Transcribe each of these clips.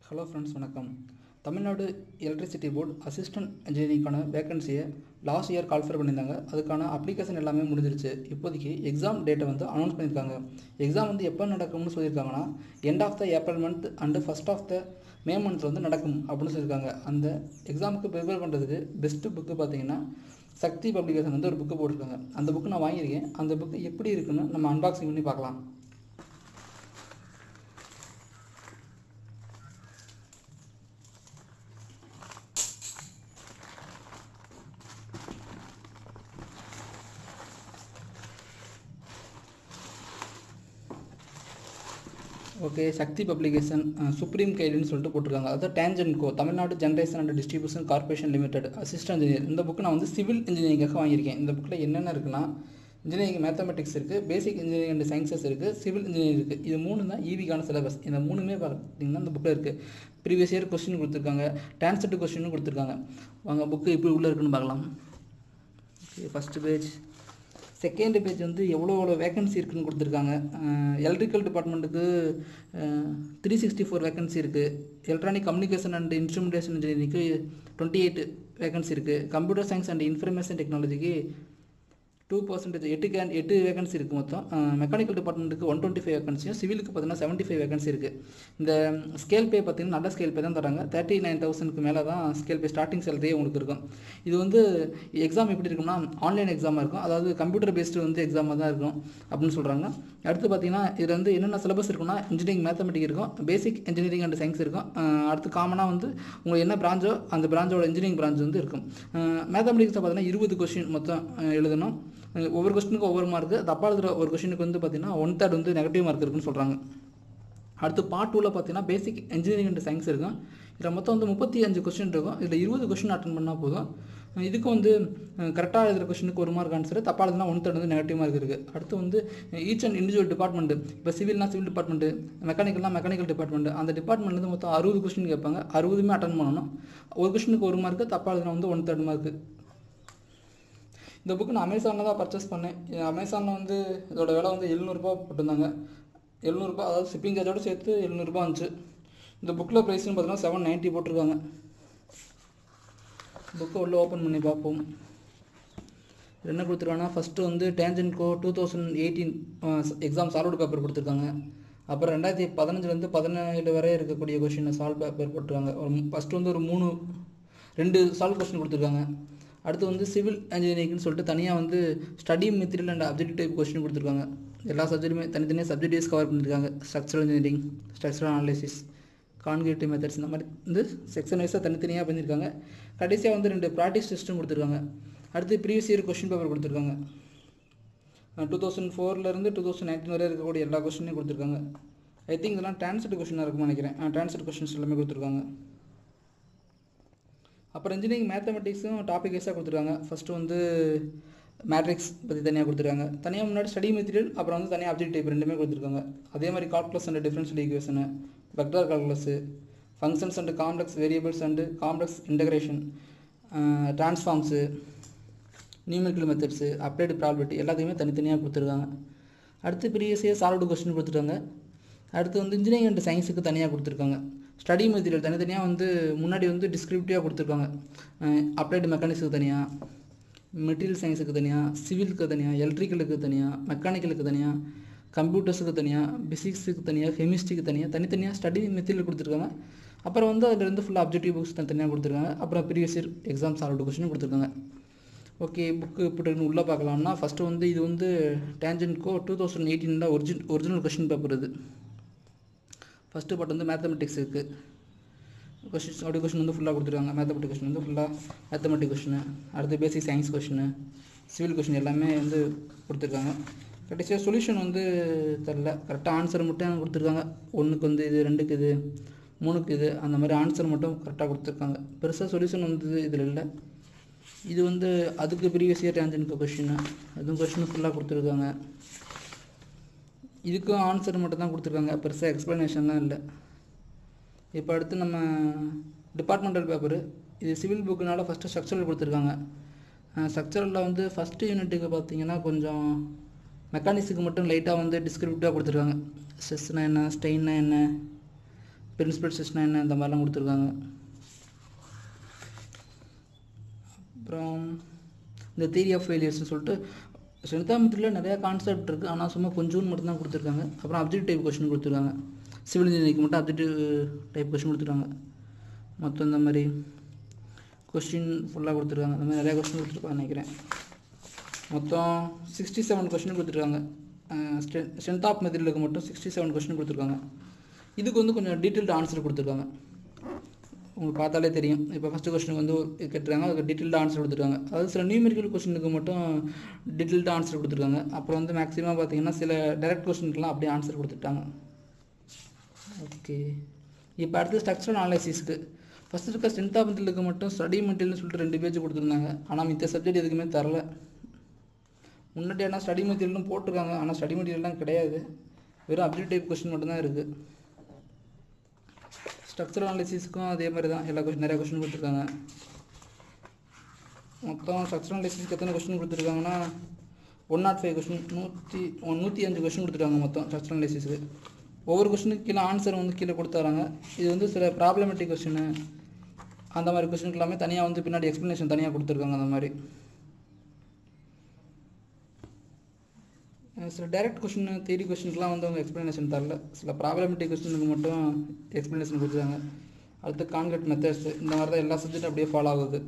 hello friends வணக்கம் Tamil Nadu electricity board assistant இன்ஜினியரிங்கான வேகன்சியை லாஸ்ட் இயர் கால்ஃபர் பண்ணியிருந்தாங்க அதுக்கான அப்ளிகேஷன் எல்லாமே முடிஞ்சிருச்சு இப்போதைக்கு எக்ஸாம் டேட்டை வந்து அனௌன்ஸ் பண்ணியிருக்காங்க எக்ஸாம் வந்து எப்போ நடக்கும்னு சொல்லியிருக்காங்கன்னா end of the April month and first of the May month வந்து நடக்கும் அப்படின்னு சொல்லியிருக்காங்க அந்த எக்ஸாமுக்கு ப்ரிப்பேர் பண்ணுறதுக்கு பெஸ்ட்டு புக்கு பார்த்தீங்கன்னா சக்தி பப்ளிகேஷன் வந்து ஒரு புக்கு போட்டிருக்காங்க அந்த புக்கு நான் வாங்கியிருக்கேன் அந்த புக்கு எப்படி இருக்குன்னு நம்ம அன்பாக்சிங் பண்ணி பார்க்கலாம் ஓகே சக்தி பப்ளிகேஷன் சுப்ரீம் கைடுன்னு சொல்லிட்டு போட்டிருக்காங்க அதாவது TANGEDCO Tamil Nadu generation and distribution corporation limited assistant engineer இந்த புக்கு நான் வந்து சிவில் இன்ஜினியரிங்காக வாங்கியிருக்கேன் இந்த புக்கில் என்னென்ன இருக்குன்னா இன்ஜினியரிங் மேத்தமெட்டிக்ஸ் இருக்குது பேசிக் இன்ஜினியரிங் அண்ட் சயின்சஸ் இருக்குது சிவில் இன்ஜினியரிங் இருக்குது இது மூணு தான் ஈவிக்கான சிலபஸ் இந்த மூணுமே பார்த்தீங்கன்னா இந்த புக்கில் இருக்குது ப்ரீவியஸ் இயர் கொஸ்டின் கொடுத்துருக்காங்க டான்செட் கொஸ்டினும் கொடுத்துருக்காங்க வாங்க புக்கு எப்படி உள்ளே இருக்குன்னு பார்க்கலாம் okay first page second page வந்து எவ்வளோ எவ்வளோ வேகன்சி இருக்குன்னு கொடுத்துருக்காங்க எலக்ட்ரிக்கல் டிபார்ட்மெண்ட்டுக்கு த்ரீ சிக்ஸ்டி ஃபோர் வேகன்சி இருக்குது எலக்ட்ரானிக் கம்யூனிகேஷன் அண்ட் இன்ஸ்ட்ருமெண்டேஷன் இன்ஜினியரிங்க்கு டுவெண்ட்டி எயிட் வேகன்சி இருக்குது கம்ப்யூட்டர் சயின்ஸ் அண்ட் இன்ஃபர்மேஷன் டெக்னாலஜிக்கு டூ பர்சன்டேஜ் எட்டு கேன் எட்டு வேகன்சி இருக்குது மொத்தம் மெக்கானிக்கல் டிபார்ட்மெண்ட்டுக்கு ஒன் டுவெண்ட்டி ஃபைவ் வேகன்சியும் சிவிலுக்கு பார்த்தீங்கன்னா செவன்ட்டி ஃபைவ் வேகன்சி இருக்குது இந்த ஸ்கேல் பே பார்த்தீங்கன்னா நல்ல ஸ்கேல் பே தான் தராங்க தேர்ட்டி நைன் தௌசண்ட்க்கு மேலே தான் ஸ்கேல் பே ஸ்டார்டிங் சேலரியே உங்களுக்கு இருக்கும் இது வந்து எக்ஸாம் எப்படி இருக்கும்னா ஆன்லைன் எக்ஸாமாக இருக்கும் அதாவது கம்ப்யூட்டர் பேஸ்டு வந்து எக்ஸாமாக தான் இருக்கும் அப்படின்னு சொல்கிறாங்க அடுத்து பார்த்தீங்கன்னா இதில் வந்து என்னென்ன சிலபஸ் இருக்குன்னா இன்ஜினியரிங் மேத்தமெட்டிக் இருக்கும் பேசிக் இன்ஜினியரிங் அண்ட் சயின்ஸ் இருக்கும் அடுத்து காமனாக வந்து உங்களுக்கு என்ன பிராஞ்சோ அந்த பிராஞ்சோட இன்ஜினியரிங் பிராஞ்ச் வந்து இருக்கும் மேத்தமெட்டிக்ஸில் பார்த்தீங்கன்னா இருபது கொஷின் மொத்தம் எழுதணும் ஒவ்வொரு கொஸ்டினுக்கும் ஒவ்வொரு மார்க்கு தப்பாக எழுதுகிற ஒரு கொஸ்டினுக்கு வந்து பார்த்தீங்கன்னா ஒன் தேர்ட் வந்து நெகட்டிவ் மார்க் இருக்குன்னு சொல்கிறாங்க அடுத்து பார்ட் டூவில் பார்த்தீங்கன்னா பேசிக் இன்ஜினியரிங் அண்ட் சயின்ஸ் இருக்கும் இதில் மொத்தம் வந்து முப்பத்தி அஞ்சு கொஸ்டின் இருக்கும் இதில் இருபது கொஸ்டின் அட்டன் பண்ணால் போதும் இதுக்கு வந்து கரெக்டாக எழுதுகிற கொஸ்டினுக்கு ஒரு மார்க் ஆன்சர் தப்பாக எழுதுனா ஒன் தேர்ட் வந்து நெகட்டிவ் மார்க் இருக்குது அடுத்து வந்து ஈச் அண்ட் இண்டிவிஜுவல் டிபார்ட்மெண்ட் இப்போ சிவில்னா சிவில் டிபார்ட்மெண்ட்டு மெக்கானிக்கல்னா மெக்கானிக்கல் டிபார்ட்மெண்ட் அந்த டிபார்ட்மெண்ட்லேருந்து மொத்தம் அறுபது கொஸ்டின் கேட்பாங்க அறுபதுமே அட்டன் பண்ணணும் ஒரு கொஸ்டினுக்கு ஒரு மார்க்கு தப்பாக எழுதுனா வந்து ஒன் தேர்ட் மார்க்கு இந்த புக்கு நான் அமேசானில் தான் பர்ச்சேஸ் பண்ணேன் அமேசானில் வந்து இதோட விலை வந்து எழுநூறுபா போட்டிருந்தாங்க எழுநூறுபா அதாவது ஷிப்பிங் சார்ஜோடு சேர்த்து எழுநூறுபா இருந்துச்சு இந்த புக்கில் ப்ரைஸ்னு பார்த்தீங்கன்னா செவன் நைன்ட்டி போட்டிருக்காங்க புக்கை உள்ளே ஓப்பன் பண்ணி பார்ப்போம் என்ன கொடுத்துருக்காங்கன்னா ஃபஸ்ட்டு வந்து TANGEDCO two thousand eighteen exam solved paper கொடுத்துருக்காங்க அப்புறம் ரெண்டாயிரத்தி பதினஞ்சுலேருந்து பதினேழு வரை இருக்கக்கூடிய கொஷினை சால்வ் பேப்பர் போட்டிருக்காங்க ஒரு ஃபஸ்ட்டு வந்து ஒரு மூணு ரெண்டு சால்வ் கொஸ்டின் கொடுத்துருக்காங்க அடுத்து வந்து சிவில் இன்ஜினியரிங்னு சொல்லிட்டு தனியாக வந்து study material and objective type question கொடுத்துருக்காங்க எல்லா சப்ஜெக்ட்டுமே தனித்தனியாக சப்ஜெக்ட் வைஸ் கவர் பண்ணியிருக்காங்க ஸ்ட்ரக்சரல் இன்ஜினியரிங் ஸ்ட்ரக்சரல் அனாலிசிஸ் கான்கிரேட்டிவ் மெத்தட்ஸ் இந்த மாதிரி வந்து செக்ஷன் வைஸாக தனித்தனியாக பண்ணியிருக்காங்க கடைசியாக வந்து ரெண்டு ப்ராக்டிஸ் டெஸ்ட்டும் கொடுத்துருக்காங்க அடுத்து ப்ரீவியஸ் இயர் கொஸ்டின் பேப்பர் கொடுத்துருக்காங்க டூ தௌசண்ட் ஃபோர்லேருந்து டூ தௌசண்ட் நைன்டீன் வரை இருக்கக்கூடிய எல்லா கொஸ்டினையும் கொடுத்துருக்காங்க ஐ திங்க் இதெல்லாம் டிரான்ஸ்லேட் கொஸ்டினாக இருக்கும்னு நினைக்கிறேன் டிரான்ஸ்லேட் கொஸ்டின்ஸ் எல்லாமே கொடுத்துருக்காங்க அப்புறம் இன்ஜினியரிங் மேத்தமெட்டிக்ஸும் டாபிக் வைஸாக கொடுத்துருக்காங்க ஃபஸ்ட்டு வந்து மேட்ரிக்ஸ் பற்றி தனியாக கொடுத்துருக்காங்க தனியாக முன்னாடி ஸ்டடி மெட்டீரியல் அப்புறம் வந்து தனியாக அப்ஜெக்ட் டைப் ரெண்டுமே கொடுத்துருக்காங்க அதே மாதிரி calculus and differential equation vector calculus functions and complex variables and complex integration transforms numerical methods applied probability எல்லாத்தையுமே தனித்தனியாக கொடுத்துருக்காங்க அடுத்து ப்ரீவியஸ் இயர் சால்வ்டு கொஸ்டின் கொடுத்துருக்காங்க அடுத்து வந்து இன்ஜினியரிங் அண்ட் சயின்ஸுக்கு தனியாக கொடுத்துருக்காங்க ஸ்டடி மெட்டீரியல் தனித்தனியாக வந்து முன்னாடி வந்து டிஸ்கிரிப்டிவாக கொடுத்துருக்காங்க அப்ளைடு மெக்கானிக்ஸுக்கு தனியாக மெட்டீரியல் சயின்ஸுக்கு தனியாக சிவிலுக்கு தனியாக எலக்ட்ரிக்கலுக்கு தனியாக மெக்கானிக்கலுக்கு தனியாக கம்ப்யூட்டர்ஸுக்கு தனியாக பிசிக்ஸுக்கு தனியாக கெமிஸ்ட்ரிக்கு தனியாக தனித்தனியாக ஸ்டடி மெட்டீரியல் கொடுத்துருக்காங்க அப்புறம் வந்து அதிலிருந்து ஃபுல்லாக அப்ஜெக்டிவ் புக்ஸ் தனித்தனியாக கொடுத்துருக்காங்க அப்புறம் previous year exam solved question கொடுத்துருக்காங்க ஓகே புக்கு இப்படி உள்ளே பார்க்கலாம்னா ஃபஸ்ட்டு வந்து இது வந்து டேஞ்சன் கோ டூ தௌசண்ட் எயிட்டீனில் ஒரிஜின் ஒரிஜினல் கொஸ்டின் பேப்பர் இது ஃபஸ்ட்டு பார்ட் வந்து மேத்தமெட்டிக்ஸ் இருக்குது கொஷின்ஸ் அப்படி கொஷின் வந்து ஃபுல்லாக கொடுத்துருக்காங்க மேத்தமெட்டிக் கொஷின் வந்து ஃபுல்லாக மேத்தமெட்டிக் கொஷின் அடுத்து basic science question civil question எல்லாமே வந்து கொடுத்துருக்காங்க கடைசியாக சொல்யூஷன் வந்து தெரில கரெக்டாக ஆன்சர் மட்டும் கொடுத்துருக்காங்க ஒன்றுக்கு வந்து இது ரெண்டுக்கு இது மூணுக்கு இது அந்த மாதிரி ஆன்சர் மட்டும் கரெக்டாக கொடுத்துருக்காங்க பெருசாக சொல்யூஷன் வந்து இதில் இல்லை இது வந்து அதுக்கு ப்ரீவியஸ் இயர் டேஞ்சனுக்கு கொஷின் அதுவும் கொஷின் ஃபுல்லாக கொடுத்துருக்காங்க இதுக்கும் ஆன்சர் மட்டும் தான் கொடுத்துருக்காங்க பெருசாக எக்ஸ்ப்ளனேஷன்லாம் இல்லை இப்போ அடுத்து நம்ம டிபார்ட்மெண்டல் பேப்பரு இது சிவில் புக்குனால ஃபஸ்ட்டு ஸ்ட்ரக்சரல் கொடுத்துருக்காங்க ஸ்ட்ரக்சரலில் வந்து ஃபஸ்ட்டு யூனிட்டுக்கு பார்த்தீங்கன்னா கொஞ்சம் மெக்கானிக்ஸுக்கு மட்டும் லைட்டாக வந்து டிஸ்கிரிப்டிவாக கொடுத்துருக்காங்க ஸ்ட்ரெஸ்னா என்ன ஸ்டெயின்னா என்ன பிரின்சிபல் சிஸ்டம் என்ன இந்த மாதிரிலாம் கொடுத்துருக்காங்க அப்புறம் இந்த தியரி ஆஃப் ஃபெயிலியர்ஸ்னு சொல்லிட்டு சென்தாமத்தில் நிறையா கான்செப்ட் இருக்குது ஆனால் சும்மா கொஞ்சோண்டு மட்டும்தான் கொடுத்துருக்காங்க அப்புறம் அப்ஜெக்ட் டைப் கொஷின் கொடுத்துருக்காங்க சிவில் இன்ஜினியரிங்க்கு மட்டும் அப்ஜெக்டிவ் டைப் கொஷின் கொடுத்துருக்காங்க மொத்தம் இந்த மாதிரி கொஷின் ஃபுல்லாக கொடுத்துருக்காங்க இந்த மாதிரி நிறையா கொஷின் கொடுத்துருப்பாங்க நினைக்கிறேன் மொத்தம் சிக்ஸ்டி செவன் கொஷின் கொடுத்துருக்காங்க ஸ்ட்ரென்த் ஆஃப் மெத்தீரியலுக்கு மட்டும் சிக்ஸ்டி செவன் கொஷின் கொடுத்துருக்காங்க இதுக்கு வந்து கொஞ்சம் டீட்டெயில்டு ஆன்சர் கொடுத்துருக்காங்க உங்களுக்கு பார்த்தாலே தெரியும் இப்போ ஃபஸ்ட்டு கொஸ்டினுக்கு வந்து கேட்டுருக்காங்க அதுக்கு டீட்டெயில்டு ஆன்சர் கொடுத்துருக்காங்க அதாவது சில நியூமெரிக்கல் கொஸ்டினுக்கு மட்டும் டீட்டெயில்டு ஆன்சர் கொடுத்துருக்காங்க அப்புறம் வந்து மேக்ஸிமம் பார்த்தீங்கன்னா சில டைரக்ட் கொஸ்டினுக்குலாம் அப்படியே ஆன்சர் கொடுத்துட்டாங்க ஓகே இப்போ அடுத்து ஸ்ட்ரக்சரல் அனாலிசிஸ்க்கு ஃபஸ்ட்டு இருக்க ஸ்ட்ரென்த் ஆஃப் மெட்டீரியலுக்கு மட்டும் ஸ்டடி மெட்டீரியல்னு சொல்லிட்டு ரெண்டு பேஜ் கொடுத்துருந்தாங்க ஆனால் மித்த சப்ஜெக்ட் எதுக்குமே தரல முன்னாடி ஆனால் ஸ்டடி மெட்டீரியலும் போட்டிருக்காங்க ஆனால் ஸ்டடி மெட்டீரியல்லாம் கிடையாது வெறும் அப்ஜெக்ட் டைப் கொஸ்டின் மட்டும்தான் இருக்குது ஸ்ட்ரக்சரல் அனாலிசிஸ்க்கும் அதே மாதிரி தான் எல்லா கொஸ்டின் நிறைய கொஸ்டின் கொடுத்துருக்காங்க மொத்தம் ஸ்ட்ரக்சரல் அனாலிசிஸ்க்கு எத்தனை கொஸ்டின் கொடுத்துருக்காங்கன்னா ஒன் நாட் ஃபைவ் கொஸ்டின் நூற்றி நூற்றி அஞ்சு கொஸ்டின் கொடுத்துருக்காங்க மொத்தம் ஸ்ட்ரக்சரல் அனாலிசிஸ்க்கு ஒவ்வொரு கொஸ்டினுக்கு கீழே ஆன்சர் வந்து கீழே கொடுத்துறாங்க இது வந்து சில ப்ராப்ளமேட்டிக் கொஸ்டின் அந்த மாதிரி கொஸ்டினுக்கு எல்லாமே தனியாக வந்து பின்னாடி எக்ஸ்ப்ளனேஷன் தனியாக கொடுத்துருக்காங்க அந்த மாதிரி சில டைரக்ட் கொஸ்டின் தியரி கொஸ்டினுக்குலாம் வந்து அவங்க எக்ஸ்ப்ளனேஷன் தரல சில ப்ராப்ளமேட்டிக் கொஸ்டினுக்கு மட்டும் எக்ஸ்ப்ளனேஷன் கொடுத்துருக்காங்க அடுத்து கான்கிரீட் மெத்தட்ஸ் இந்த மாதிரி தான் எல்லா சப்ஜெக்டும் அப்படியே ஃபாலோ ஆகுது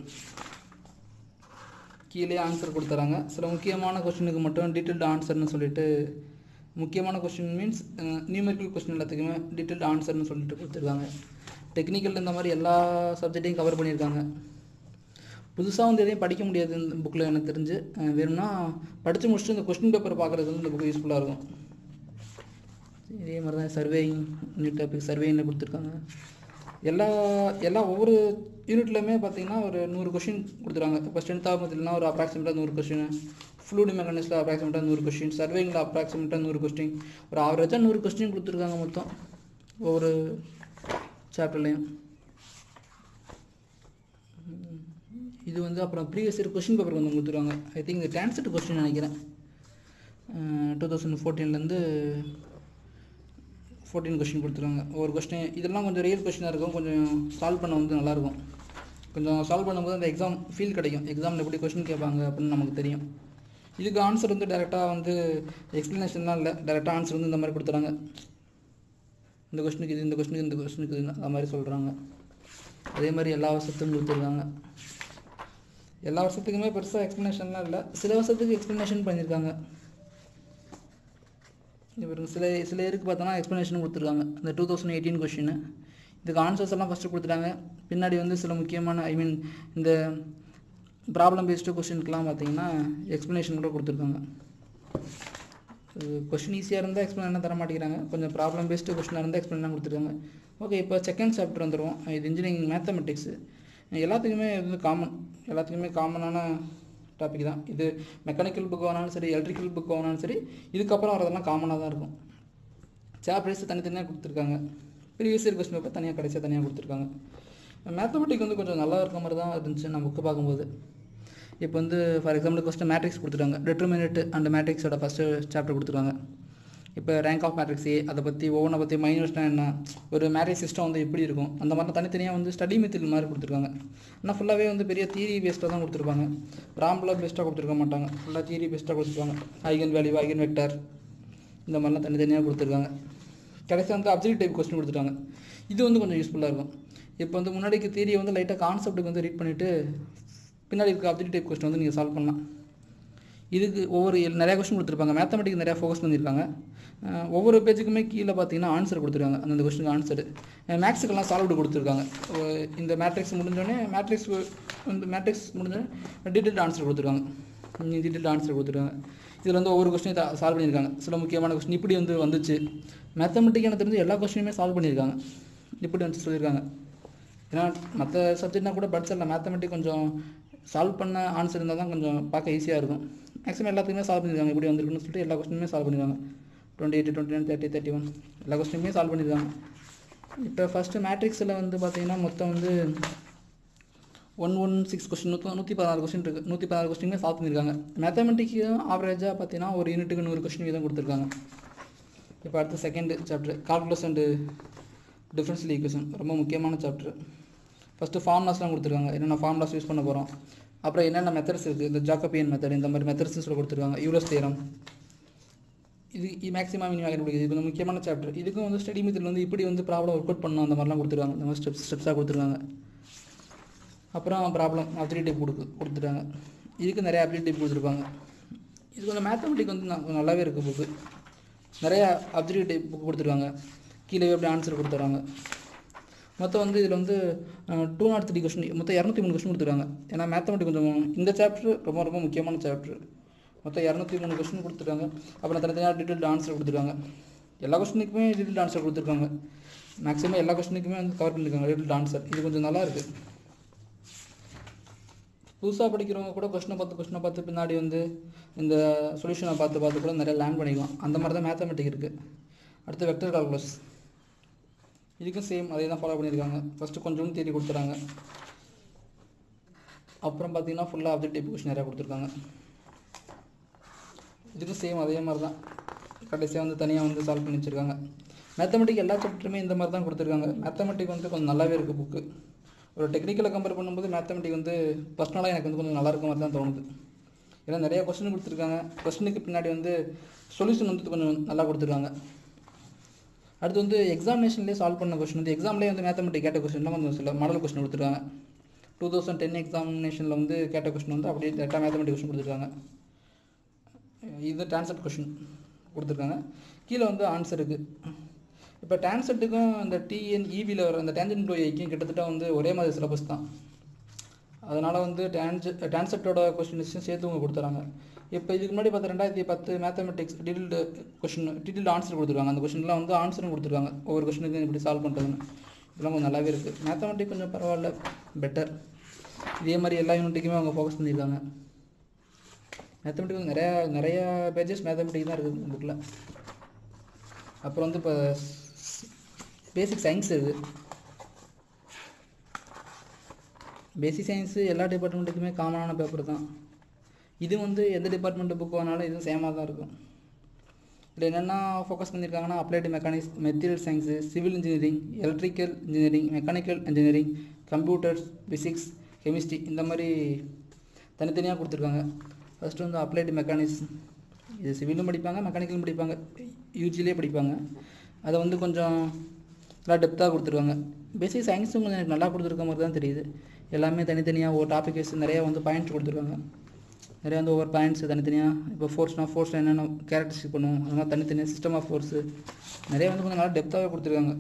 கீழே ஆன்சர் கொடுத்துறாங்க சில முக்கியமான கொஸ்டினுக்கு மட்டும் டீட்டெயில்டு ஆன்சர்னு சொல்லிட்டு முக்கியமான கொஸ்டின் மீன்ஸ் நியூமெரிக்கல் கொஸ்டின் எல்லாத்துக்குமே டீட்டெயில்டு ஆன்சர்னு சொல்லிட்டு கொடுத்துருக்காங்க டெக்னிக்கல் இந்த மாதிரி எல்லா சப்ஜெக்டையும் கவர் பண்ணியிருக்காங்க புதுசாக வந்து எதையும் படிக்க முடியாது இந்த புக்கில் எனக்கு தெரிஞ்சு அஹ் வேணும்னா படித்து முடிச்சுட்டு இந்த கொஸ்டின் பேப்பர் பார்க்குறது வந்து இந்த புக்கு யூஸ்ஃபுல்லாக இருக்கும் இதே மாதிரி தான் சர்வேயிங் யூனிட் டாபிக் சர்வேயிங்கில் கொடுத்துருக்காங்க எல்லா எல்லா ஒவ்வொரு யூனிட்லையுமே பார்த்தீங்கன்னா ஒரு நூறு கொஷின் கொடுத்துருக்காங்க இப்போ ஸ்ட்ரென்த் ஆஃப் மெத்தட்னா ஒரு அப்ராக்சிமேட்டாக நூறு கொஷின் ஃப்ளூடி மெக்கானிக்ஸில் அப்ராக்சிமேட்டாக நூறு கொஸ்டின் சர்வேங்கில் அப்ராக்சிமேட்டாக நூறு கொஸ்டின் ஒரு ஆவரேஜாக நூறு கொஸ்டின் கொடுத்துருக்காங்க மொத்தம் ஒவ்வொரு சாப்டர்லேயும் இது வந்து அப்புறம் ப்ரீவியஸ் இயர் கொஸ்டின் பேப்பர் வந்து கொடுத்துருவாங்க ஐ திங்க் இது டான்செட் கொஸ்டின் நினைக்கிறேன் டூ தௌசண்ட் ஃபோர்டீன்லேருந்து ஃபோர்டீன் கொஸ்டின் கொடுத்துருவாங்க ஒவ்வொரு கொஸ்டின் இதெல்லாம் கொஞ்சம் ரியல் கொஸ்டினாக இருக்கும் கொஞ்சம் சால்வ் பண்ண வந்து நல்லாயிருக்கும் கொஞ்சம் சால்வ் பண்ணும்போது அந்த எக்ஸாம் ஃபீல் கிடைக்கும் எக்ஸாமில் எப்படி கொஸ்டின் கேட்பாங்க அப்படின்னு நமக்கு தெரியும் இதுக்கு ஆன்சர் வந்து டேரெக்டாக வந்து எக்ஸ்ப்ளனேஷன்லாம் இல்லை டேரெக்டாக ஆன்சர் வந்து இந்த மாதிரி கொடுத்துறாங்க இந்த கொஸ்டினுக்கு இது இந்த கொஸ்டினுக்கு இந்த கொஸ்டினுக்கு இது அந்த மாதிரி சொல்கிறாங்க அதே மாதிரி எல்லா வருஷத்துக்கும் கொடுத்துருக்காங்க எல்லா வருஷத்துக்குமே பெருசாக எக்ஸ்ப்ளனேஷன்லாம் இல்லை சில வருஷத்துக்கு எக்ஸ்ப்ளனேஷன் பண்ணியிருக்காங்க இவர் சில சில இருக்கு பார்த்தோன்னா எக்ஸ்ப்ளனேஷன் கொடுத்துருக்காங்க இந்த டூ தௌசண்ட் எயிட்டீன் கொஷின் இதுக்கு ஆன்சர்ஸ் எல்லாம் ஃபஸ்ட்டு கொடுத்துட்டாங்க பின்னாடி வந்து சில முக்கியமான ஐ மீன் இந்த ப்ராப்ளம் பேஸ்டு கொஷினுக்குலாம் பார்த்தீங்கன்னா எக்ஸ்ப்ளனேஷன் கூட கொடுத்துருக்காங்க கொஷின் ஈஸியாக இருந்தால் எக்ஸ்பிளைன் தர மாட்டேங்கிறாங்க கொஞ்சம் ப்ராப்ளம் பேஸ்டு கொஷினாக இருந்தால் எக்ஸ்பிளைன் கொடுத்துருக்காங்க ஓகே இப்போ செகண்ட் சாப்டர் வந்துடுவோம் இது இன்ஜினியரிங் மேத்தமெட்டிக்ஸு எல்லாத்துக்குமே இது வந்து காமன் எல்லாத்துக்குமே காமனான டாபிக் தான் இது மெக்கானிக்கல் புக் வேணாலும் சரி எலக்ட்ரிக்கல் புக் வேணாலும் சரி இதுக்கப்புறம் வரதெல்லாம் காமனாக தான் இருக்கும் சாப்டர்ஸ் தனித்தனியாக கொடுத்துருக்காங்க ப்ரீவியஸ் இயர் கொஸ்டின் பேப்பர் தனியாக கடைசியாக தனியாக கொடுத்துருக்காங்க மேத்தமெட்டிக் வந்து கொஞ்சம் நல்லா இருக்க மாதிரி தான் இருந்துச்சு நான் புக்கு பார்க்கும்போது இப்போ வந்து ஃபார் எக்ஸாம்பிள் ஃபஸ்ட்டு மேட்ரிக்ஸ் கொடுத்துருக்காங்க டெட்ருமினேட் அண்ட் மேட்ரிக்ஸோட ஃபஸ்ட்டு சாப்டர் கொடுத்துருக்காங்க இப்போ ரேங்க் ஆஃப் மேட்ரிக்ஸ் ஏ அதை பற்றி ஒவ்வொன்றை பற்றி மைனஸ்னா என்ன ஒரு மேட்ரிக்ஸ் சிஸ்டம் வந்து எப்படி இருக்கும் அந்த மாதிரிலாம் தனித்தனியாக வந்து ஸ்டடி மெத்தட் மாதிரி கொடுத்துருக்காங்க ஆனால் ஃபுல்லாகவே வந்து பெரிய தியரி பேஸ்டாக தான் கொடுத்துருப்பாங்க ராம்லாம் பெஸ்ட்டாக கொடுத்துருக்க மாட்டாங்க ஃபுல்லாக தியரி பேஸ்ட்டாக கொடுத்துருப்பாங்க ஐகன் வேல்யூ ஐகன் வெக்டர் இந்த மாதிரிலாம் தனித்தனியாக கொடுத்துருக்காங்க கடைசி வந்து அப்ஜெக்ட் டைப் கொஸ்டின் கொடுத்துட்டாங்க இது வந்து கொஞ்சம் யூஸ்ஃபுல்லாக இருக்கும் இப்போ வந்து முன்னாடிக்கு தியரியை வந்து லைட்டாக கான்செப்ட்டுக்கு வந்து ரீட் பண்ணிவிட்டு பின்னாடி இருக்க அப்ஜெக்ட் டைப் கொஸ்டின் வந்து நீங்கள் சால்வ் பண்ணலாம் இதுக்கு ஒவ்வொரு நிறையா கொஸ்டின் கொடுத்துருப்பாங்க மேத்தமெட்டிக்ஸ் நிறையா ஃபோக்கஸ் பண்ணியிருக்காங்க அஹ் ஒவ்வொரு பேஜுக்குமே கீழே பார்த்தீங்கன்னா ஆன்சர் கொடுத்துருக்காங்க அந்தந்த கொஸ்டினுக்கு ஆன்சர் மேக்ஸுக்கெல்லாம் சால்வ்டு கொடுத்துருக்காங்க ஒ- இந்த மேட்ரிக்ஸ் முடிஞ்சோடனே மேட்ரிக்ஸ் இந்த மேட்ரிக்ஸ் முடிஞ்சோடனே டீட்டெயில்டு ஆன்சர் கொடுத்துருக்காங்க டீட்டெயில்டு ஆன்சர் கொடுத்துருக்காங்க இதில் வந்து ஒவ்வொரு கொஸ்டினையும் சால்வ் பண்ணியிருக்காங்க சில முக்கியமான கொஸ்டின் இப்படி வந்து வந்துச்சு மேத்தமெட்டிக் எனக்கு தெரிஞ்சு எல்லா கொஸ்டினுமே சால்வ் பண்ணியிருக்காங்க இப்படி வந்து சொல்லியிருக்காங்க ஏன்னா மற்ற சப்ஜெக்ட்னா கூட படிச்சிடலாம் மேத்தமெட்டிக் கொஞ்சம் சால்வ் பண்ண ஆன்சர் இருந்தால் தான் கொஞ்சம் பார்க்க ஈஸியாக இருக்கும் மேக்ஸிமம் எல்லாத்துக்குமே சால்வ் பண்ணியிருக்காங்க இப்படி வந்திருக்குன்னு சொல்லிட்டு எல்லா கொஸ்டினுமே சால்வ் பண்ணியிருக்காங்க twenty eight twenty nine thirty thirty one எல்லா கொஸ்டினுமே சால்வ் பண்ணியிருக்காங்க இப்போ ஃபஸ்ட்டு மேட்ரிக்ஸில் வந்து பார்த்தீங்கன்னா மொத்தம் வந்து ஒன் ஒன் சிக்ஸ் கொஸ்டின் நூற்றி நூற்றி பதினாறு கொஸ்டின் இருக்குது நூற்றி பதினாறு கொஸ்டினுமே சால்வ் பண்ணியிருக்காங்க மேத்தமெட்டிக்கு ஆவரேஜாக பார்த்தீங்கன்னா ஒரு யூனிட்டுக்கு நூறு கொஸ்டின் வீதம் கொடுத்துருக்காங்க இப்போ அடுத்து second chapter calculus and differential equation ரொம்ப முக்கியமான சாப்டர் ஃபஸ்ட்டு ஃபார்முலாஸ்லாம் கொடுத்துருக்காங்க என்னென்ன ஃபார்முலாஸ் யூஸ் பண்ண போகிறோம் அப்புறம் என்னென்ன மெத்தட்ஸ் இருக்குது இந்த ஜாக்கபியன் மெத்தட் இந்த மாதிரி மெத்தட்ஸ்னு சொல்லி கொடுத்துருக்காங்க யூலஸ் தியரம் இது மேக்ஸிமம் மினிமம் கண்டுபிடிக்குது இது கொஞ்சம் முக்கியமான சாப்டர் இதுக்கும் வந்து ஸ்டடி மெத்தட் வந்து இப்படி வந்து ப்ராப்ளம் ஒர்க் அவுட் பண்ணணும் அந்த மாதிரிலாம் கொடுத்துருக்காங்க இந்த மாதிரி ஸ்டெப்ஸ் ஸ்டெப்ஸாக கொடுத்துருக்காங்க அப்புறம் ப்ராப்ளம் அப்ஜெக்டிவ் கொடுக்கு கொடுத்துட்டாங்க இதுக்கு நிறைய அப்ஜெக்டிவ் கொடுத்துருப்பாங்க இது கொஞ்சம் மேத்தமெட்டிக் வந்து ந- நல்லாவே இருக்குது புக்கு நிறைய அப்ஜெக்டிவ் புக் கொடுத்துருக்காங்க கீழே எப்படி ஆன்சர் கொடுத்துறாங்க மொத்தம் வந்து இதில் வந்து டூ நாட் த்ரீ கொஸ்டின் மொத்தம் இரநூத்தி மூணு கொஸ்டின் கொடுத்துருக்காங்க ஏன்னா மேத்தமெட்டிக் கொஞ்சம் இந்த சாப்டர் ரொம்ப ரொம்ப முக்கியமான சாப்டர் மொத்தம் இரநூத்தி மூணு கொஸ்டின் கொடுத்துருக்காங்க அப்புறம் தனித்தனியாக டீட்டெயில் ஆன்சர் கொடுத்துருக்காங்க எல்லா கொஸ்டினுக்குமே டீட்டெயில் ஆன்சர் கொடுத்துருக்காங்க மேக்ஸிமம் எல்லா கொஸ்டினுக்குமே வந்து கவர் பண்ணியிருக்காங்க டீட்டெயில் ஆன்சர் இது கொஞ்சம் நல்லா இருக்குது புதுசாக படிக்கிறவங்க கூட கொஸ்டினை பார்த்து கொஸ்டினை பார்த்து பின்னாடி வந்து இந்த சொல்யூஷனை பார்த்து பார்த்து கூட நிறைய லேர்ன் பண்ணிக்கலாம் அந்த மாதிரி தான் மேத்தமெட்டிக் இருக்குது அடுத்து வெக்டர் கால்குலஸ் இதுக்கும் சேம் அதே தான் ஃபாலோ பண்ணியிருக்காங்க ஃபஸ்ட்டு கொஞ்சோண்டு தேடி கொடுத்துறாங்க அப்புறம் பார்த்தீங்கன்னா ஃபுல்லாக அப்ஜெக்டிவ் கொஸ்டின் நிறையா கொடுத்துருக்காங்க இதுக்கும் சேம் அதே மாதிரி தான் கடைசியாக வந்து தனியாக வந்து சால்வ் பண்ணி வச்சுருக்காங்க மேத்தமெட்டிக் எல்லா சாப்டருமே இந்த மாதிரி தான் கொடுத்துருக்காங்க மேத்தமெட்டிக் வந்து கொஞ்சம் நல்லாவே இருக்குது புக்கு ஒரு டெக்னிக்கலை கம்பேர் பண்ணும்போது மேத்தமெட்டிக் வந்து பர்சனலாக எனக்கு வந்து கொஞ்சம் நல்லா இருக்க மாதிரி தான் தோணுது ஏன்னா நிறைய கொஸ்டின் கொடுத்துருக்காங்க கொஸ்டினுக்கு பின்னாடி வந்து சொல்யூஷன் வந்து கொஞ்சம் நல்லா கொடுத்துருக்காங்க அடுத்து வந்து எக்ஸாமினேஷன்லேயே சால்வ் பண்ண கொஸ்டின் வந்து எக்ஸாம்லேயே வந்து மேத்தமெட்டிக் கேட்ட கொஸ்டின்லாம் கொஞ்சம் சில மாடல் கொஸ்டின் கொடுத்துருக்காங்க டூ தௌசண்ட் டென் எக்ஸாமினேஷனில் வந்து கேட்ட கொஸ்டின் வந்து அப்படியே டேரெக்டாக மேத்தமெட்டிக் கொஸ்டின் கொடுத்துருக்காங்க இது ட்ரான்ஸ்ஃபர் கொஷின் கொடுத்துருக்காங்க கீழே வந்து ஆன்சர் இருக்குது இப்போ டான்செட்டுக்கும் இந்த டிஎன் இபியில் வர அந்த டேஞ்சன் டூ ஐக்கும் கிட்டத்தட்ட வந்து ஒரே மாதிரி சிலபஸ் தான் அதனால் வந்து டான்ஜ டான்செட்டோட கொஸ்டின்ஸும் சேர்த்து அவங்க கொடுத்துறாங்க இப்போ இதுக்கு முன்னாடி பார்த்து ரெண்டாயிரத்தி பத்து mathematics detailed question detailed answer கொடுத்துருக்காங்க அந்த கொஷின்லாம் வந்து ஆன்சரும் கொடுத்துருக்காங்க ஒவ்வொரு கொஷினுக்கும் இப்படி சால்வ் பண்ணுறதுன்னு இதெல்லாம் கொஞ்சம் நல்லாவே இருக்குது மேத்தமெட்டிக் கொஞ்சம் பரவாயில்ல பெட்டர் இதே மாதிரி எல்லா யூனிட்டுக்குமே அவங்க ஃபோக்கஸ் பண்ணியிருக்காங்க மேத்தமெட்டிக் நிறையா நிறையா பேஜஸ் மேத்தமெட்டிக் தான் இருக்குது இந்த புக்கில் அப்புறம் வந்து இப்போ பேசிக் சயின்ஸ் இருக்குது பேசிக் சயின்ஸு எல்லா டிபார்ட்மெண்ட்டுக்குமே காமனான பேப்பர் தான் இது வந்து எந்த டிபார்ட்மெண்ட் புக் வேணாலும் இதுவும் சேமாக தான் இருக்கும் இதில் என்னென்ன ஃபோக்கஸ் பண்ணியிருக்காங்கன்னா applied mechanics material science civil engineering electrical engineering mechanical engineering computers physics chemistry இந்த மாதிரி தனித்தனியாக கொடுத்துருக்காங்க ஃபஸ்ட்டு வந்து அப்ளைடு மெக்கானிக்ஸ் இது சிவிலும் படிப்பாங்க மெக்கானிக்கலும் படிப்பாங்க யூஜிலே படிப்பாங்க அதை வந்து கொஞ்சம் நல்லா டெப்த்தாக கொடுத்துருக்காங்க பேசிக் சயின்ஸும் கொஞ்சம் எனக்கு நல்லா கொடுத்துருக்க மாதிரி தான் தெரியுது எல்லாமே தனித்தனியாக ஒரு டாபிக் வைஸ் நிறையா வந்து பாயிண்ட்ஸ் கொடுத்துருக்காங்க நிறையா வந்து ஒவ்வொரு பாயிண்ட்ஸ் தனித்தனியாக இப்போ ஃபோர்ஸ்னால் ஃபோர்ஸில் என்னென்ன கேரக்டரிஸ்டிக் பண்ணுவோம் அது மாதிரி தனித்தனியாக சிஸ்டம் ஆஃப் ஃபோர்ஸு நிறைய வந்து கொஞ்சம் நல்லா டெப்த்தாகவே கொடுத்துருக்காங்க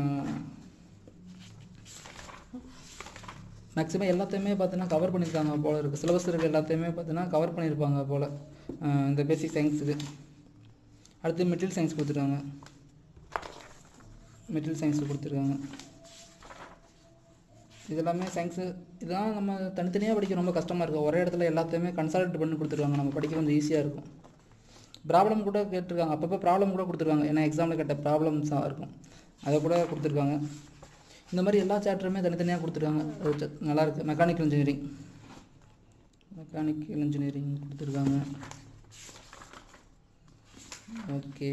மேக்ஸிமம் எல்லாத்தையுமே பார்த்தீங்கன்னா கவர் பண்ணியிருக்காங்க போல் இருக்குது சிலபஸ் இருக்க எல்லாத்தையுமே பார்த்தீங்கன்னா கவர் பண்ணியிருப்பாங்க போல் இந்த பேசிக் சயின்ஸுக்கு அடுத்து மெட்டீரியல் சயின்ஸ் கொடுத்துருக்காங்க மெட்டீரியல் சயின்ஸ் கொடுத்துருக்காங்க இது எல்லாமே சயின்ஸு இதெல்லாம் நம்ம தனித்தனியாக படிக்க ரொம்ப கஷ்டமாக இருக்கும் ஒரே இடத்துல எல்லாத்தையுமே கன்சால்ட் பண்ணி கொடுத்துருக்காங்க நம்ம படிக்க கொஞ்சம் ஈஸியாக இருக்கும் ப்ராப்ளம் கூட கேட்டிருக்காங்க அப்பப்போ ப்ராப்ளம் கூட கொடுத்துருக்காங்க ஏன்னா எக்ஸாமில் கேட்ட ப்ராப்ளம்ஸாக இருக்கும் அதை கூட கொடுத்துருக்காங்க இந்த மாதிரி எல்லா சாப்டருமே தனித்தனியாக கொடுத்துருக்காங்க அது ச- நல்லா இருக்கு மெக்கானிக்கல் இன்ஜினியரிங் மெக்கானிக்கல் இன்ஜினியரிங் கொடுத்துருக்காங்க ஓகே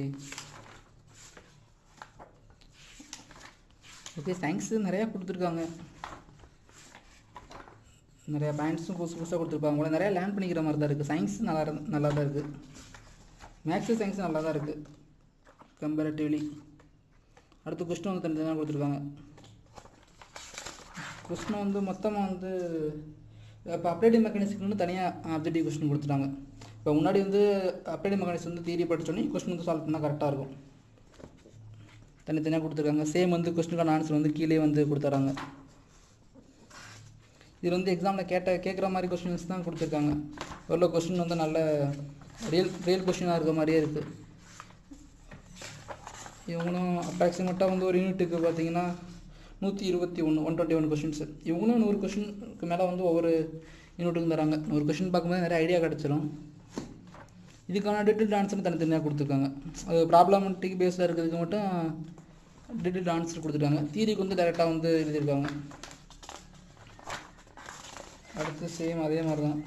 ஓகே சயின்ஸு நிறையா கொடுத்துருக்காங்க நிறையா பாயிண்ட்ஸும் புதுசு புதுசாக கொடுத்துருப்பாங்க கூட நிறையா லேர்ன் பண்ணிக்கிற மாதிரி தான் இருக்குது சயின்ஸ் நல்லா இரு- நல்லா தான் இருக்குது மேக்ஸு சயின்ஸ் நல்லா தான் இருக்குது கம்பேரிட்டிவ்லி அடுத்து கொஸ்டின் வந்து தனித்தனியாக கொடுத்துருக்காங்க கொஸ்டின் வந்து மொத்தமாக வந்து இப்போ அப்ளைடு மெக்கானிக்ஸ்க்கு தனியாக அப்ஜெக்டிவ் கொஸ்டின் கொடுத்துட்டாங்க இப்போ முன்னாடி வந்து அப்ளைடு மெக்கானிக்ஸ் வந்து தியரி படிச்சோன்னே கொஸ்டின் வந்து சால்வ் பண்ணால் கரெக்டாக இருக்கும் தனித்தனியாக கொடுத்துருக்காங்க சேம் வந்து கொஸ்டினுக்கான ஆன்சர் வந்து கீழே வந்து கொடுத்துறாங்க இது வந்து எக்ஸாமில் கேட்ட கேட்குற மாதிரி கொஸ்டின்ஸ் தான் கொடுத்துருக்காங்க எவ்வளோ கொஸ்டின் வந்து நல்ல ரியல் ரியல் கொஸ்டினாக இருக்க மாதிரியே இருக்குது இவங்களும் அப்ராக்சிமேட்டாக வந்து ஒரு யூனிட்டுக்கு பார்த்தீங்கன்னா நூற்றி இருபத்தி ஒன்று ஒன் டுவெண்ட்டி ஒன் கொஷின்ஸு இவங்களும் நூறு கொஷினுக்கு மேலே வந்து ஒவ்வொரு யூனிட்டுக்கும் தராங்க நூறு கொஷின் பார்க்கும்போது நிறைய ஐடியா கிடச்சிரும் இதுக்கான டீட்டெயில் ஆன்சர் தனித்தனியாக கொடுத்துருக்காங்க அது ப்ராப்ளமெட்டிக் பேஸில் இருக்கிறதுக்கு மட்டும் டீட்டெயில் ஆன்சர் கொடுத்துருக்காங்க தியரிக்கு வந்து டைரெக்டாக வந்து எழுதியிருக்காங்க அடுத்து சேம் அதே மாதிரி தான்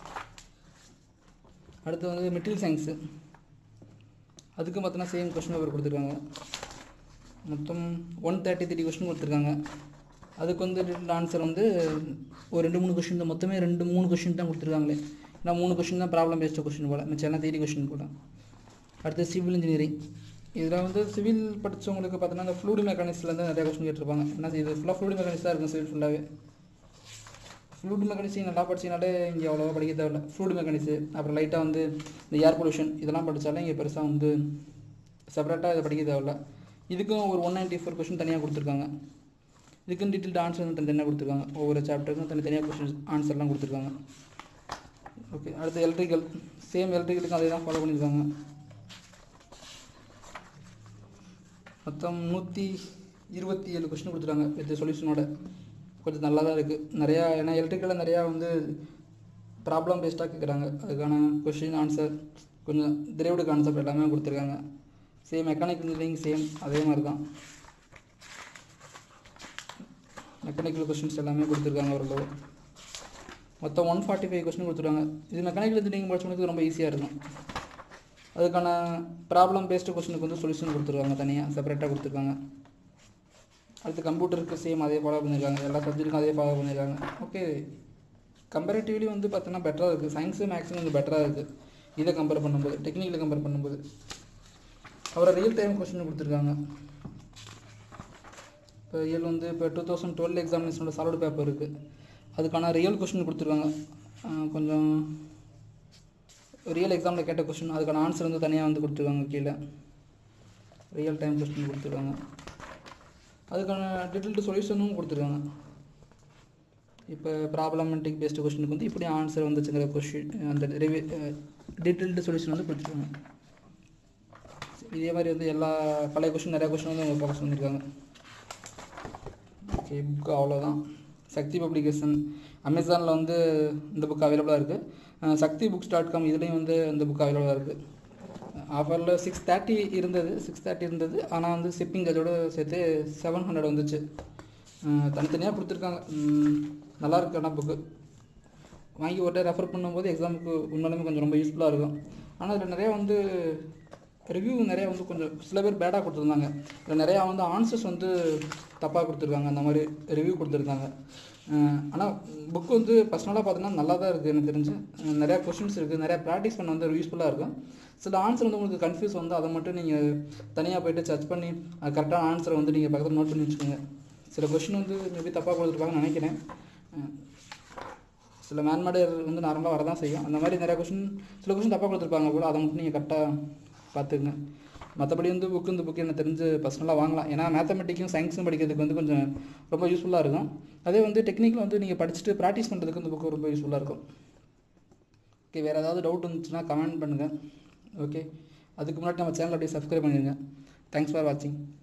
அடுத்து வந்து மெட்டீரியல் சயின்ஸு அதுக்கும் பார்த்தோன்னா சேம் கொஸ்டின் பேப்பர் கொடுத்துருக்காங்க மொத்தம் ஒன் தேர்ட்டி த்ரீ கொஸ்டின் கொடுத்துருக்காங்க அதுக்கு வந்து ஆன்சர் வந்து ஒரு ரெண்டு மூணு கொஷின் தான் மொத்தமே ரெண்டு மூணு கொஷின் தான் கொடுத்துருக்காங்களே ஏன்னா மூணு கொஷின் தான் ப்ராப்ளம் பேஸ்ட் கொஷின் போல் மிச்சம் எல்லாம் தேடி கொஷின் போல் அடுத்து சிவில் இன்ஜினியரிங் இதில் வந்து சிவில் படித்தவங்களுக்கு பார்த்தீங்கன்னா இந்த ஃப்ளூடி மெக்கானிக்ஸ்லேருந்து நிறைய கொஸ்டின் கேட்டிருப்பாங்க ஏன்னா இது ஃபுல்லாக ஃப்ளூடி மெக்கானிக்ஸ் தான் இருக்கும் சிவில் ஃபுல்லாகவே ஃப்ளூட் மெக்கானிக்ஸ் நல்லா படிச்சிங்கனாலே இங்கே அவ்வளோவா படிக்க தேவையில்ல ஃப்ளூட் மெக்கானிக்ஸு அப்புறம் லைட்டாக வந்து இந்த ஏர் பொல்யூஷன் இதெல்லாம் படித்தாலே இங்கே பெருசாக வந்து செப்பரேட்டாக இதை படிக்க தேவையில்ல இதுக்கும் ஒரு ஒன் நைன்ட்டி ஃபோர் கொஷின் தனியாக கொடுத்துருக்காங்க இதுக்கும் டீட்டெயில் ஆன்சர் வந்து தனித்தனியாக கொடுத்துருக்காங்க ஒவ்வொரு சாப்டருக்கும் தனித்தனியாக கொஷின் ஆன்சர்லாம் கொடுத்துருக்காங்க ஓகே அடுத்து எலக்ட்ரிக்கல் சேம் எலக்ட்ரிக்கலுக்கும் அதே தான் ஃபாலோ பண்ணியிருக்காங்க மொத்தம் நூற்றி இருபத்தி ஏழு கொஷின் கொடுத்துருக்காங்க வித் சொல்யூஷனோட கொஞ்சம் நல்லா தான் இருக்குது நிறையா ஏன்னா எலக்ட்ரிக்கலில் நிறையா வந்து ப்ராப்ளம் பேஸ்டாக கேட்குறாங்க அதுக்கான கொஷின் ஆன்சர் கொஞ்சம் திரைவிடு கான்செப்ட் எல்லாமே கொடுத்துருக்காங்க சேம் மெக்கானிக் இன்ஜினியரிங் சேம் அதே மாதிரி தான் மெக்கானிக்கல் கொஷின்ஸ் எல்லாமே கொடுத்துருக்காங்க ஓரளவு மொத்தம் ஒன் ஃபார்ட்டி ஃபைவ் கொஸ்டின் கொடுத்துருக்காங்க இது மெக்கானிக்கல் இன்ஜினியரிங் படிச்சவங்களுக்கு ரொம்ப ஈஸியாக இருக்கும் அதுக்கான ப்ராப்ளம் பேஸ்டு கொஸ்டினுக்கு வந்து சொல்யூஷன் கொடுத்துருக்காங்க தனியாக செப்பரேட்டாக கொடுத்துருக்காங்க அடுத்து கம்ப்யூட்டருக்கு சேம் அதே ஃபாலோ பண்ணியிருக்காங்க எல்லா சப்ஜெக்ட்டுக்கும் அதே ஃபாலோ பண்ணியிருக்காங்க ஓகே கம்பேரிட்டிவ்லி வந்து பார்த்தோன்னா பெட்டராக இருக்குது சயின்ஸு மேக்ஸும் கொஞ்சம் பெட்டராக இருக்குது இதை கம்பேர் பண்ணும்போது டெக்னிக்கலை கம்பேர் பண்ணும்போது அப்புறம் ரியல் டைம் கொஸ்டின் கொடுத்துருக்காங்க இப்போ ரியல் வந்து இப்போ டூ தௌசண்ட் டுவெல் எக்ஸாமினேஷனோட சாலிட் பேப்பர் இருக்குது அதுக்கான ரியல் கொஸ்டின் கொடுத்துருக்காங்க அஹ் கொஞ்சம் ரியல் எக்ஸாமில் கேட்ட கொஸ்டின் அதுக்கான ஆன்சர் வந்து தனியாக வந்து கொடுத்துருக்காங்க கீழே ரியல் டைம் கொஸ்டின் கொடுத்துருக்காங்க அதுக்கான டீட்டெயில்டு சொல்யூஷனும் கொடுத்துருக்காங்க இப்போ ப்ராப்ளமெட்டிக் பேஸ்டு கொஸ்டினுக்கு வந்து இப்படி ஆன்சர் வந்துச்சுங்கிற கொஸ்டின் அந்த ரிவி டீட்டெயில்டு சொல்யூஷன் வந்து கொடுத்துருக்காங்க இதே மாதிரி வந்து எல்லா பழைய கொஸ்டின் நிறையா கொஸ்டின் வந்து அவங்க ஃபோக்கஸ் பண்ணியிருக்காங்க ஓகே புக்கு அவ்வளோதான் சக்தி பப்ளிகேஷன் அமேசானில் வந்து இந்த புக் அவைலபிளாக இருக்குது சக்தி புக்ஸ் டாட் காம் இதுலேயும் வந்து இந்த புக் அவைலபிளாக இருக்குது ஆஃபரில் சிக்ஸ் தேர்ட்டி இருந்தது சிக்ஸ் தேர்ட்டி இருந்தது ஆனால் வந்து ஷிப்பிங் அதோட சேர்த்து செவன் ஹண்ட்ரட் வந்துச்சு அஹ் தனித்தனியாக கொடுத்துருக்காங்க உம் நல்லா இருக்கு ஆனால் புக்கு வாங்கி ஒரு டைம் ரெஃபர் பண்ணும்போது எக்ஸாமுக்கு உண்மையிலுமே கொஞ்சம் ரொம்ப யூஸ்ஃபுல்லாக இருக்கும் ஆனால் இதில் நிறையா வந்து ரிவ்யூ நிறையா வந்து கொஞ்சம் சில பேர் பேடாக கொடுத்துருந்தாங்க இதில் நிறையா வந்து ஆன்சர்ஸ் வந்து தப்பாக கொடுத்துருக்காங்க அந்த மாதிரி ரிவ்யூ கொடுத்துருக்காங்க ஆனால் புக் வந்து பர்சனலாக பார்த்தோன்னா நல்லா தான் இருக்குது எனக்கு தெரிஞ்சு அஹ் நிறையா கொஷின்ஸ் இருக்குது நிறையா ப்ராக்டிஸ் பண்ண வந்து யூஸ்ஃபுல்லாக இருக்கும் சில ஆன்சர் வந்து உங்களுக்கு கன்ஃபியூஸ் வந்து அதை மட்டும் நீங்கள் தனியாக போயிட்டு சர்ச் பண்ணி அது கரெக்டான ஆன்சரை வந்து நீங்கள் பக்கத்தில் நோட் பண்ணி வச்சுக்கோங்க சில கொஷின் வந்து மேபி தப்பாக கொடுத்துருப்பாங்கன்னு நினைக்கிறேன் அஹ் சில மேன்மேடர் வந்து நார்மலாக வரதான் செய்யும் அந்த மாதிரி நிறைய கொஷின் சில கொஷின் தப்பாக கொடுத்துருப்பாங்க போல அதை மட்டும் நீங்கள் கரெக்டாக பார்த்துக்குங்க மற்றபடி வந்து புக்கு இந்த புக்கு எனக்கு தெரிஞ்சு பர்சனலாக வாங்கலாம் ஏன்னா மேத்தமெட்டிக்கும் சயின்ஸும் படிக்கிறதுக்கு வந்து கொஞ்சம் ரொம்ப யூஸ்ஃபுல்லாக இருக்கும் அதே வந்து டெக்னிக்கில் வந்து நீங்கள் படிச்சுட்டு ப்ராக்டிஸ் பண்ணுறதுக்கு இந்த புக்கு ரொம்ப யூஸ்ஃபுல்லாக இருக்கும் ஓகே வேறு ஏதாவது டவுட் இருந்துச்சுன்னா கமெண்ட் பண்ணுங்கள் ஓகே அதுக்கு முன்னாடி நம்ம சேனல் அப்படியே சப்ஸ்கிரைப் பண்ணிடுங்க தேங்க்ஸ் ஃபார் வாட்சிங்